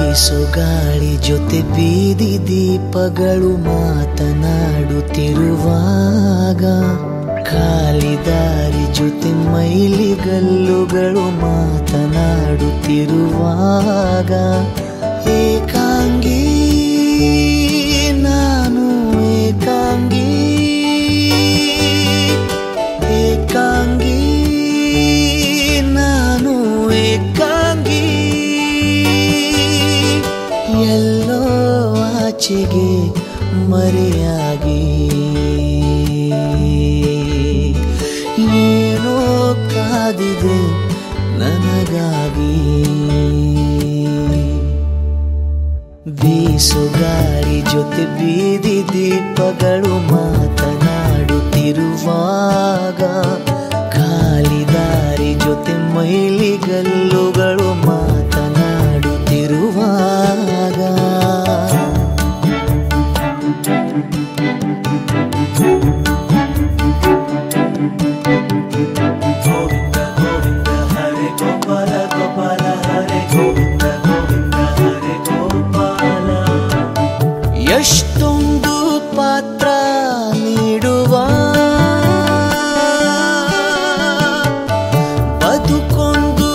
ಬೀಸು ಗಾಳಿ ಜೊತೆ ಬೀದಿ ದೀಪಗಳು ಮಾತನಾಡುತ್ತಿರುವಾಗ ಖಾಲಿ ದಾರಿ ಜೊತೆ ಮೈಲಿಗಲ್ಲುಗಳು ಮಾತನಾಡುತ್ತಿರುವಾಗ ಏಕಾಂಗಿ ನಾನು ಏಕಾಂಗಿ ಏಕಾಂಗಿ ನಾನು ಏಕಾಂಗಿ ಎಲ್ಲೋ ಆಚೆಗೆ ಮರೆಯಾಗಿ ಏನೋ ಕಾದಿದೆ ನನಗಾಗಿ ಬೀಸು ಗಾಳಿ ಜೊತೆ ಬೀದಿ ದೀಪಗಳು ಮಾತನಾಡುತ್ತಿರುವಾಗ ಖಾಲಿ ದಾರಿ ಜೊತೆ ಮೈಲಿಗಲ್ಲುಗಳು ಮಾತನಾಡುತ್ತಿರುವಾಗ ಗೋವಿಂದ ಗೋವಿಂದ ಹರೆ ಗೋಪಾಲ ಗೋಪಾಲ ಹರೆ ಗೋವಿಂದ ಗೋವಿಂದ ಹರೆ ಗೋಪಾಲ ಎಷ್ಟೊಂದು ಪಾತ್ರ ನೀಡುವ ಬದುಕೊಂದು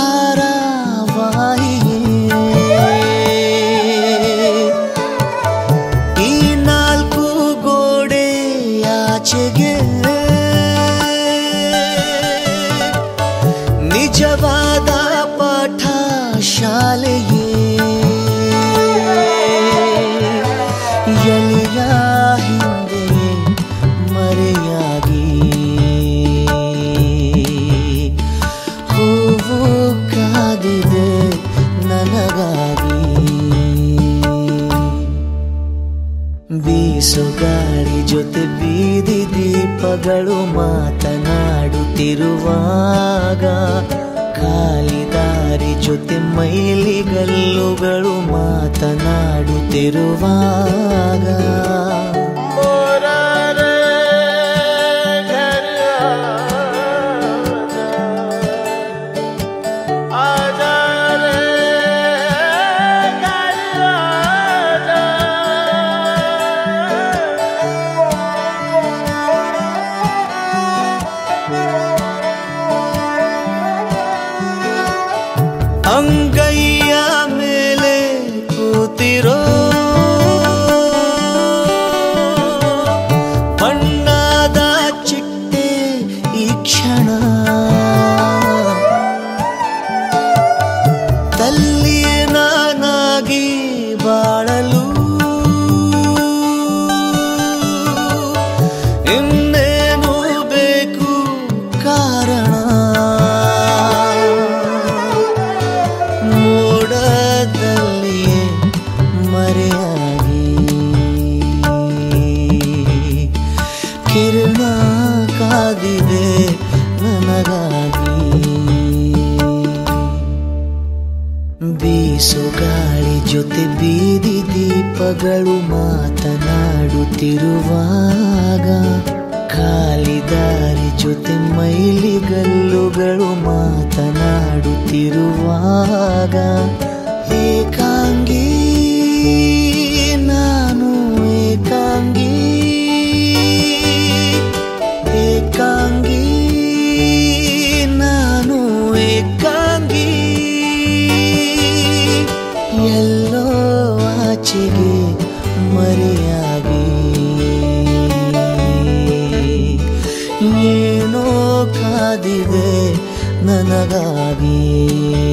ಧಾರಾವಾಹಿಯೇ ಈ ನಾಲ್ಕು ಗೋಡೆ ಆಚೆಗೆ ನಿಜವಾದ ಪಾಠ ಶಾಲೆಯೇ ಎಲೆಯ ಹಿಂದೆ ಮರೆಯಾಗಿ ಹೂವು ಕಾದಿದೆ ನನಗಾಗಿ ಬೀಸು ಗಾಳಿ ಜೊತೆ ಬೀದಿ ದೀಪಗಳು ಮಾತನಾಡುತ್ತಿರುವಾಗ ಖಾಲಿ ದಾರಿ ಜೊತೆ ಮೈಲಿಗಲ್ಲುಗಳು ಮಾತನಾಡುತ್ತಿರುವಾಗ ಅಂಗೈಯ ಮೇಲೆ ಕೂತಿರೋ ಬಣ್ಣದ ಚಿಟ್ಟೆ ಈ ಕ್ಷಣ ತಲ್ಲಿಯೇ ನಾನಾಗಿ ಬಾಳಲು ಇನ್ನೇನು ಬೇಕು ಕಾರಣ ಮೋಡದಲ್ಲಿಯೇ ಮರೆಯಾಗಿ ಕಿರಣ ಕಾದಿದೆ ನನಗಾಗಿ ಬೀಸು ಗಾಳಿ ಜೊತೆ ಬೀದಿ ದೀಪಗಳು ಮಾತನಾಡುತ್ತಿರುವಾಗ ಖಾಲಿ ದಾರಿ ಜೊತೆ ಮೈಲಿಗಲ್ಲುಗಳು ಮಾತನಾಡುತ್ತಿರುವಾಗ ಏಕಾಂಗಿ ನಾನು ಏಕಾಂಗಿ ಏಕಾಂಗಿ ನಾನು ಏಕಾಂಗಿ ಎಲ್ಲೋ ಆಚೆಗೆ ಮರೆಯಾಗಿ ಏನೋ ಕಾದಿದೆ ನನಗಾಗಿ